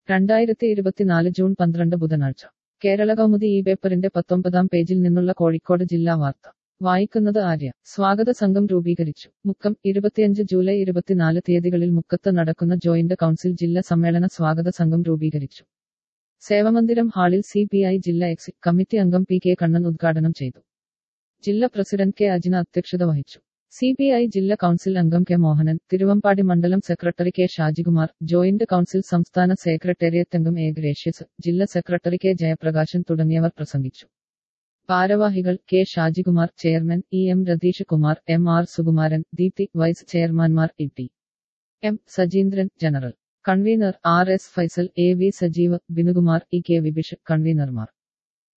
രണ്ടായിരത്തി ഇരുപത്തിനാല് ജൂൺ പന്ത്രണ്ട് ബുധനാഴ്ച കേരള കൗമുദി ഈ പേപ്പറിന്റെ പത്തൊമ്പതാം പേജിൽ നിന്നുള്ള കോഴിക്കോട് ജില്ലാ വാർത്ത വായിക്കുന്നത് ആര്യ സ്വാഗത സംഘം രൂപീകരിച്ചു മുക്കം ഇരുപത്തിയഞ്ച് ജൂലൈ ഇരുപത്തിനാല് തീയതികളിൽ മുക്കത്ത് നടക്കുന്ന ജോയിന്റ് കൗൺസിൽ ജില്ലാ സമ്മേളന സ്വാഗത സംഘം രൂപീകരിച്ചു സേവമന്ദിരം ഹാളിൽ സി പി ഐ ജില്ലാ എക്സിറ്റ് കമ്മിറ്റി അംഗം പി കെ കണ്ണൻ ഉദ്ഘാടനം ചെയ്തു ജില്ലാ പ്രസിഡന്റ് കെ അജിന അധ്യക്ഷത വഹിച്ചു സി പി ഐ ജില്ലാ കൗൺസിൽ അംഗം കെ മോഹനൻ തിരുവമ്പാടി മണ്ഡലം secretary K Shajikumar joint council സംസ്ഥാന സെക്രട്ടേറിയറ്റ് അംഗം എ ഗ്രേഷ്യസ് ജില്ലാ സെക്രട്ടറി കെ ജയപ്രകാശൻ തുടങ്ങിയവർ പ്രസംഗിച്ചു ഭാരവാഹികൾ K Shajikumar chairman E M Ratheesh Kumar M R Sukumaran Deepthi vice ചെയർമാൻമാർ E T M Sajeendran general convener R S Faisal A V Sajeev Binukumar E K Vibish കൺവീനർമാർ